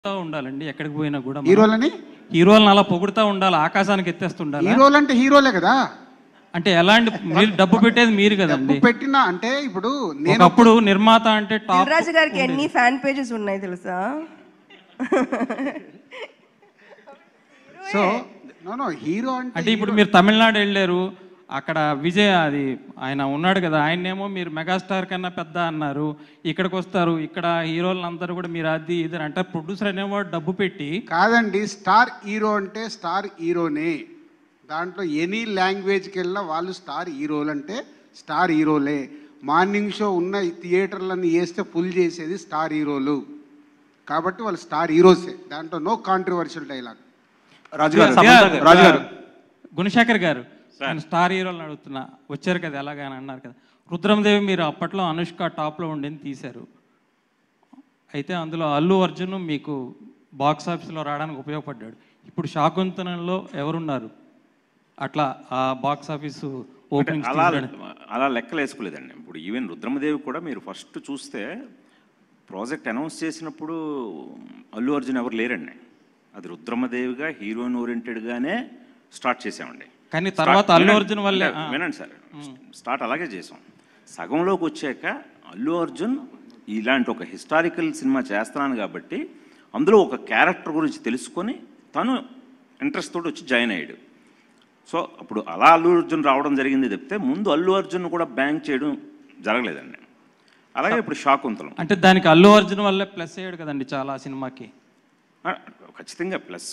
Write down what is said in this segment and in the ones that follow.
పొగుడుతూ ఉండాలండి ఎక్కడికి పోయినా కూడా మనం. హీరోలని హీరోలను అలా పొగుడుతూ ఉండాలి ఆకాశానికి ఎత్తేస్తుండాలి హీరోలు అంటే హీరోలే కదా అంటే ఎలాంటి మీరు డబ్బు పెట్టేది మీరు కదండి పెట్టినా అంటే ఇప్పుడు నేను ఒకప్పుడు నిర్మాత అంటే టాప్ దిల్రాజు గారికి ఎన్ని ఫ్యాన్ పేజెస్ ఉన్నాయి తెలుసా సో నో నో హీరో అంటే అంటే ఇప్పుడు మీరు తమిళనాడు వెళ్ళారు అక్కడ విజయ్ అది ఆయన ఉన్నాడు కదా ఆయన్నేమో మీరు మెగాస్టార్ కన్నా పెద్ద అన్నారు ఇక్కడికి వస్తారు ఇక్కడ హీరోలను అందరూ కూడా మీరు అది ఇది అని అంటే ప్రొడ్యూసర్ అనేవాడు డబ్బు పెట్టి కాదండి స్టార్ హీరో అంటే స్టార్ హీరోనే దాంట్లో ఎనీ లాంగ్వేజ్కి వెళ్ళినా వాళ్ళు స్టార్ హీరోలు అంటే స్టార్ హీరోలే మార్నింగ్ షో ఉన్న థియేటర్లన్నీ వేస్తే ఫుల్ చేసేది స్టార్ హీరోలు కాబట్టి వాళ్ళు స్టార్ హీరోసే దాంట్లో నో కాంట్రవర్షియల్ డైలాగ్ రాజుగారు గారు, రాజుగారు గుణశేఖర్ గారు నేను స్టార్ హీరోలను అడుగుతున్నా వచ్చారు కదా ఎలాగా అని అన్నారు కదా రుద్రమదేవి మీరు అప్పట్లో అనుష్క టాప్లో ఉండేది తీశారు అయితే అందులో అల్లు అర్జున్ మీకు బాక్స్ ఆఫీస్లో రావడానికి ఉపయోగపడ్డాడు ఇప్పుడు శాకుంతనంలో ఎవరున్నారు అట్లా ఆ బాక్స్ ఆఫీసు ఓపెనింగ్ అలా అలా లెక్కలు వేసుకోలేదండి ఇప్పుడు ఈవెన్ రుద్రమదేవి కూడా మీరు ఫస్ట్ చూస్తే ప్రాజెక్ట్ అనౌన్స్ చేసినప్పుడు అల్లు అర్జున్ ఎవరు లేరండి అది రుద్రమదేవిగా హీరోయిన్ ఓరియంటెడ్గానే స్టార్ట్ చేసామండి కానీ తర్వాత Start- అల్లు వినండి, అర్జున్ వల్లే, అంటే ఆ. వినండి సార్ స్టార్ట్ అలాగే చేసాం సగంలోకి వచ్చాక అల్లు అర్జున్ ఇలాంటి ఒక హిస్టారికల్ సినిమా చేస్తున్నాను కాబట్టి అందులో ఒక క్యారెక్టర్ గురించి తెలుసుకొని తను ఇంట్రెస్ట్ తోటి వచ్చి జాయిన్ అయ్యాడు సో అప్పుడు అలా అల్లు అర్జున్ రావడం జరిగింది చెప్తే ముందు అల్లు అర్జున్ కూడా బ్యాంక్ చేయడం జరగలేదండి అలాగే ఇప్పుడు శాకుంతలం అంటే దానికి అల్లు అర్జున్ వల్లే ప్లస్ అయ్యాడు కదండి చాలా సినిమాకి ఆ, ఖచ్చితంగా ప్లస్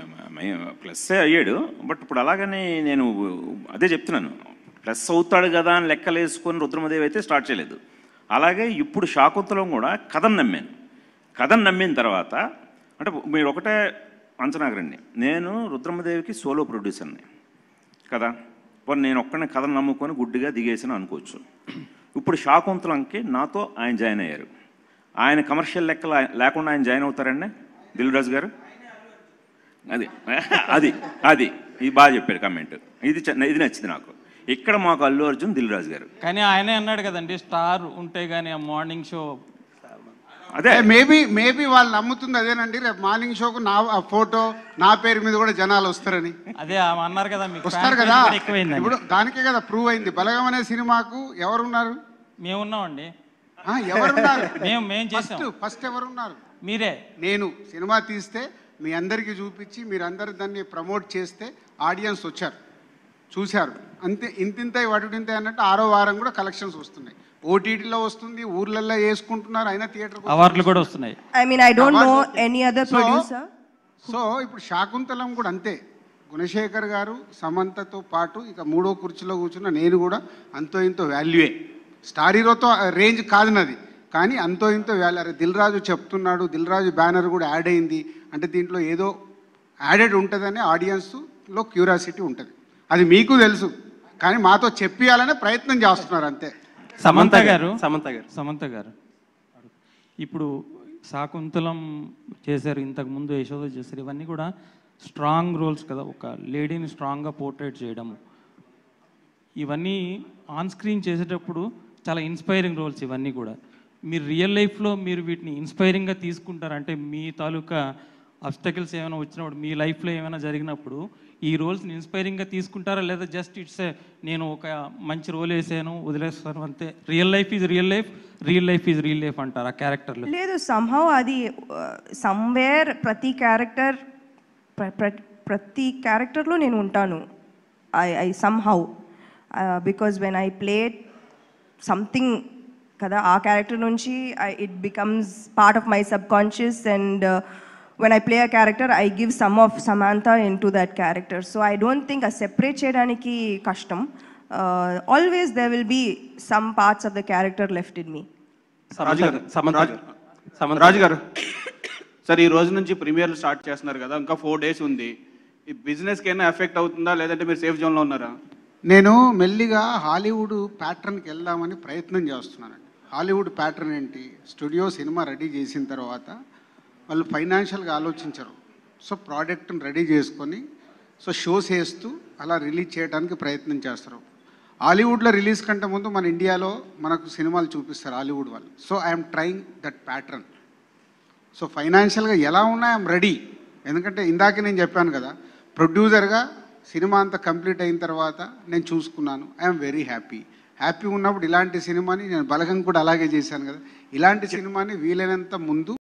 ప్లస్సే అయ్యాడు బట్ ఇప్పుడు అలాగని నేను అదే చెప్తున్నాను ప్లస్ అవుతాడు కదా అని లెక్కలు వేసుకొని రుద్రమదేవి అయితే స్టార్ట్ చేయలేదు అలాగే ఇప్పుడు శాకుంతలం కూడా కథను నమ్మాను కథను నమ్మిన తర్వాత అంటే మీరు ఒకటే అంచనాగరండి నేను రుద్రమదేవికి సోలో ప్రొడ్యూసర్ని కదా పోనీ నేను ఒక్కనే కథను నమ్ముకొని గుడ్డిగా దిగేసాను అనుకోవచ్చు ఇప్పుడు శాకుంతలంకి నాతో ఆయన జాయిన్ అయ్యారు ఆయన కమర్షియల్ లెక్కలు ఆయన- లేకుండా ఆయన జాయిన్ అవుతారండి దిల్ రాజు గారు అది అది అది ఇది బాగా చెప్పారు కమెంట్ ఇది చ- ఇది నచ్చింది నాకు ఇక్కడ మాకు అల్లు అర్జున్ దిల్ రాజు గారు కానీ ఆయనే అన్నాడు కదండి స్టార్ ఉంటే గానీ ఆ మార్నింగ్ షో అదే మేబీ మేబీ వాళ్ళు నమ్ముతుంది అదేనండి రేపు మార్నింగ్ షోకు నా ఆ ఫోటో నా పేరు మీద కూడా జనాలు వస్తారని అదే ఆమె అన్నారు కదా మీకు వస్తారు fan కదా base కూడా ఎక్కువైందని ఇప్పుడు దానికే కదా ప్రూవ్ అయింది బలగం అనే సినిమాకు ఎవరున్నారు మేము ఉన్నామండి ఆ, ఎవరున్నారు మేము మేము చేసాం ఫస్ట్ ఫస్ట్ ఎవరున్నారు మీరే నేను సినిమా తీస్తే మీ అందరికీ చూపించి మీరందరూ దాన్ని ప్రమోట్ చేస్తే ఆడియన్స్ వచ్చారు చూశారు అంతే ఇంతింత వాటింత అన్నట్టు ఆరో వారం కూడా కలెక్షన్స్ వస్తున్నాయి ఓటీటీలో వస్తుంది ఊర్లలో వేసుకుంటున్నారు అయినా థియేటర్ అవార్డులు కూడా వస్తున్నాయి I mean I don't know any other So- producer so ఇప్పుడు శాకుంతలం కూడా అంతే గుణశేఖర్ గారు సమంతతో పాటు ఇక మూడో కుర్చీలో కూర్చున్న నేను కూడా అంతో ఇంతో వాల్యూయే స్టార్ హీరోతో రేంజ్ కాదు నాది కానీ అంతో ఇంతో వాల్యూ అరే దిల్ రాజు చెప్తున్నాడు దిల్ రాజు బ్యానర్ కూడా యాడ్ అయింది అంటే దీంట్లో ఏదో యాడెడ్ ఉంటుందని ఆడియన్స్లో క్యూరియాసిటీ ఉంటుంది అది మీకు తెలుసు కానీ మాతో చెప్పియాలనే ప్రయత్నం చేస్తున్నారు అంతే సమంత గారు సమంత గారు సమంత గారు ఇప్పుడు శాకుంతలం చేశారు ఇంతకు ముందు యశోద చేశారు ఇవన్నీ కూడా స్ట్రాంగ్ రోల్స్ కదా ఒక లేడీని స్ట్రాంగ్గా పోర్ట్రేట్ చేయడము ఇవన్నీ ఆన్ స్క్రీన్ చేసేటప్పుడు చాలా ఇన్స్పైరింగ్ రోల్స్ ఇవన్నీ కూడా మీరు రియల్ లైఫ్లో మీరు వీటిని ఇన్స్పైరింగ్గా తీసుకుంటారు అంటే మీ తాలూకా అబ్స్టకల్స్ ఏమైనా వచ్చినప్పుడు మీ లైఫ్లో ఏమైనా జరిగినప్పుడు ఈ రోల్స్ని ఇన్స్పైరింగ్గా తీసుకుంటారా లేదా జస్ట్ ఇట్స్ నేను ఒక మంచి రోల్ వేసాను వదిలేస్తాను అంతే real life is real life real life is real life అంటారు ఆ క్యారెక్టర్లో లేదు సంహవ్ అది సమ్వేర్ ప్రతి క్యారెక్టర్ ప్రతి క్యారెక్టర్లో నేను ఉంటాను I I somehow because when I play something కదా ఆ క్యారెక్టర్ నుంచి it becomes part of my subconscious and when I play a character I give some of Samantha into that character so I don't think ఆ separate చేయడానికి కష్టం always there will be some parts of the character left in me Raju garu Samantha గారు సమంత రాజు గారు sir ఈ రోజు నుంచి ప్రీమియర్లు start చేస్తున్నారు కదా ఇంకా ఫోర్ డేస్ ఉంది ఈ బిజినెస్కి ఏమైనా ఎఫెక్ట్ అవుతుందా లేదంటే మీరు సేఫ్ జోన్లో ఉన్నారా నేను మెల్లిగా హాలీవుడ్ ప్యాటర్న్కి వెళ్దామని ప్రయత్నం చేస్తున్నానండి హాలీవుడ్ ప్యాటర్న్ ఏంటి స్టూడియో సినిమా రెడీ చేసిన తర్వాత వాళ్ళు ఫైనాన్షియల్గా ఆలోచించరు సో ప్రోడక్ట్ని రెడీ చేసుకొని సో షోస్ వేస్తూ అలా రిలీజ్ చేయడానికి ప్రయత్నం చేస్తారు హాలీవుడ్లో రిలీజ్ కంటే ముందు మన ఇండియాలో మనకు సినిమాలు చూపిస్తారు హాలీవుడ్ వాళ్ళు so I'm trying that pattern so ఫైనాన్షియల్గా ఎలా ఉన్నా ఐఎమ్ రెడీ ఎందుకంటే ఇందాక నేను చెప్పాను కదా ప్రొడ్యూసర్గా సినిమా అంతా కంప్లీట్ అయిన తర్వాత నేను చూసుకున్నాను ఐఎమ్ వెరీ హ్యాపీ హ్యాపీ ఉన్నప్పుడు ఇలాంటి సినిమాని నేను బలగం కూడా అలాగే చేశాను కదా ఇలాంటి సినిమాని వీలైనంత ముందు